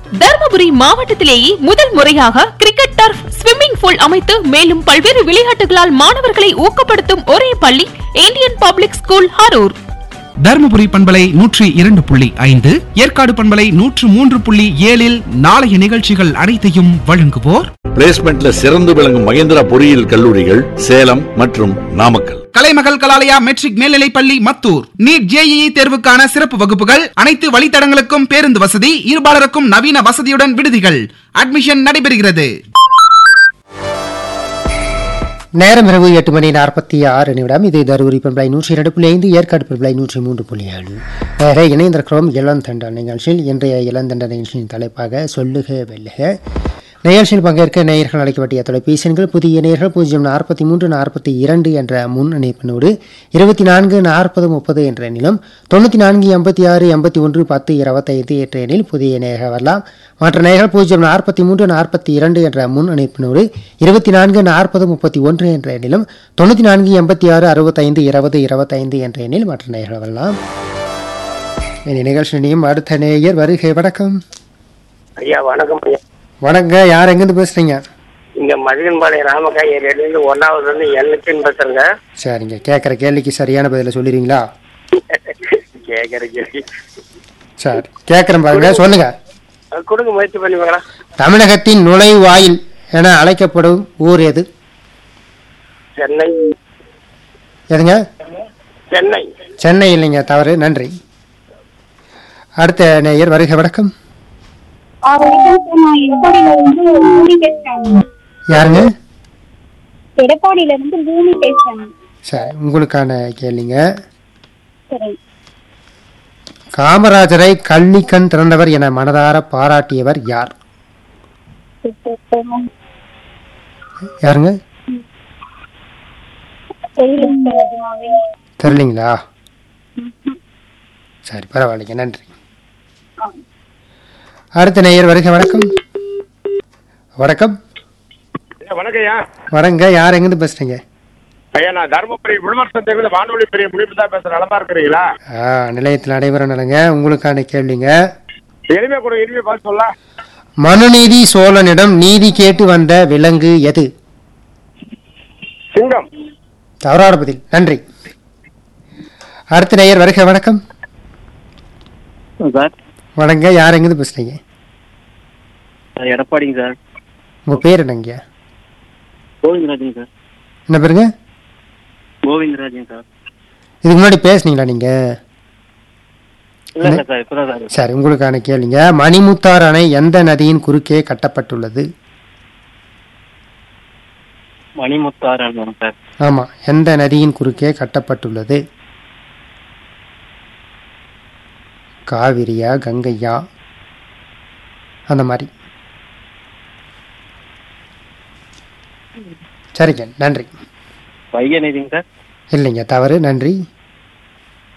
தர்மபுரி மாவட்டத்திலேயே முதல் முறையாக cricket turf swimming pool அமைத்து மேலும் பல்வேறு விளையாட்டுகளால் மாணவர்களை ஊக்கப்படுத்தும் ஒரே பள்ளி Indian public school Arur Dharmapuri பண்பலை நூற்றி இரண்டு புள்ளி ஐந்து ஏற்காடு பண்பலை நூற்று மூன்று புள்ளி ஏழில் நாளைய நிகழ்ச்சிகள் அனைத்தையும் வழங்குவோர் பிளேஸ்மெண்ட்ல சிறந்து விளங்கும் மகேந்திரா பொறியியல் கல்லூரிகள் சேலம் மற்றும் நாமக்கல் கலைமகள் கலாலயா மெட்ரிக் மேல்நிலைப் பள்ளி மத்தூர் நீட் ஜேஇஇ தேர்வுக்கான சிறப்பு வகுப்புகள் அனைத்து வழித்தடங்களுக்கும் பேருந்து வசதி இருபாலருக்கும் நவீன வசதியுடன் விடுதிகள் அட்மிஷன் நடைபெறுகிறது நேரம் இரவு எட்டு மணி நாற்பத்தி ஆறு நிமிடம் இது தருமபுரி பண்பலை நூற்றி இரண்டு புள்ளி ஐந்து ஏற்காடு பண்பலை நூற்றி மூன்று புள்ளி ஏழு வேற இணைந்திருக்கிறோம் இளந்தண்ட நிகழ்ச்சியில் இன்றைய இளந்தண்ட நிகழ்ச்சியின் தலைப்பாக சொல்லுக வெல்லுக நிகழ்ச்சியில் பங்கேற்க நேயர்கள் அழைக்கப்பட்டிய தொலைபேசி எண்கள் புதிய நேயர்கள் பூஜ்ஜியம் நாற்பத்தி மூன்று நாற்பத்தி இரண்டு என்ற முன் இணைப்பினோடு இருபத்தி நான்கு நாற்பது முப்பது என்ற எண்ணிலும் தொண்ணூற்றி நான்கு எண்பத்தி ஆறு எண்பத்தி ஒன்று பத்து இருபத்தைந்து என்ற எண்ணில் புதிய நேயர்கள் வரலாம் மற்ற நேயர்கள் பூஜ்ஜியம் நாற்பத்தி மூன்று நாற்பத்தி இரண்டு என்ற முன் இணைப்பினோடு இருபத்தி நான்கு நாற்பது முப்பத்தி ஒன்று என்ற எண்ணிலும் தொண்ணூற்றி நான்கு எண்பத்தி ஆறு அறுபத்தைந்து இருபது இருபத்தைந்து என்ற எண்ணில் மற்ற நேயர்கள் வரலாம் இனி நிகழ்ச்சியினையும் அடுத்த நேயர் வருகை வணக்கம் ஐயா வணக்கம் ஐயா வணங்க யார் எங்கேருந்து பேசுறீங்க இங்க மதிகன்பாளையம் ராமக்கா ஏரியாலேருந்து ஒன்னாவதுல இருந்து எண்ணுக்குன்னு பேசுறேங்க சரிங்க கேட்குற கேள்விக்கு சரியான பதிலை சொல்லிடுறீங்களா கேட்கற கேள்வி சரி கேட்குறேன் பாருங்க சொல்லுங்க அஹ் கொடுங்க முயற்சி பண்ணி பார்க்கலாம் தமிழகத்தின் நுழைவாயில் என அழைக்கப்படும் ஊர் எது சென்னை எதுங்க சென்னை சென்னை இல்லைங்க தவறு நன்றி அடுத்த நேயர் வருகை வணக்கம் வணக்கம் சார் நான் எடப்பாடியில இருந்து பூமி பேசுறேன் யாருங்க எடப்பாடியில இருந்து பூமி பேசுறேன் சரி உங்களுக்கான கேள்விங்க சரி காமராஜரை கல்வி கண் திறந்தவர் என மனதார பாராட்டியவர் யார் யாருங்க தெரியல சார் நிஜமாவே. தெரியலீங்களா சரி பரவாயில்லைங்க நன்றி அடுத்த நேயர் வருகை வணக்கம் வணக்கம் வணக்கம் ஐயா வரங்க யார் எங்கேருந்து பேசுறீங்க ஐயா நான் தருமபுரி விழுமர் சந்தையிலிருந்து வானொலி பெரிய முடிப்பு தான் பேசுறேன் நலமா இருக்கிறீங்களா ஆ நிலையத்தில் நடைபெற நடங்க உங்களுக்கான கேள்விங்க எளிமையா கூட எளிமையா பார்த்து சொல்ல மனுநீதி சோழனிடம் நீதி கேட்டு வந்த விலங்கு எது சிங்கம் தவறான பதில் நன்றி அடுத்த நேயர் வருகை வணக்கம் சார் வணங்க யார் எங்கேருந்து பேசுறீங்க எடப்பாடிங்க சார் உங்க பேர் என்னங்க கோவிந்தராஜன் சார் என்ன பேருங்க கோவிந்தராஜன் சார் இதுக்கு முன்னாடி பேசுனீங்களா நீங்க இல்ல இல்ல சார் இப்பதான் சார் சரி உங்களுக்கான கேளுங்க மணிமுத்தார் அணை எந்த நதியின் குறுக்கே கட்டப்பட்டுள்ளது மணிமுத்தாரன் சார் ஆமா எந்த நதியின் குறுக்கே கட்டப்பட்டுள்ளது காவிரியா கங்கையா அந்த மாதிரி சரிங்க நன்றி வைகை நதிங்க சார் இல்லைங்க தவறு நன்றி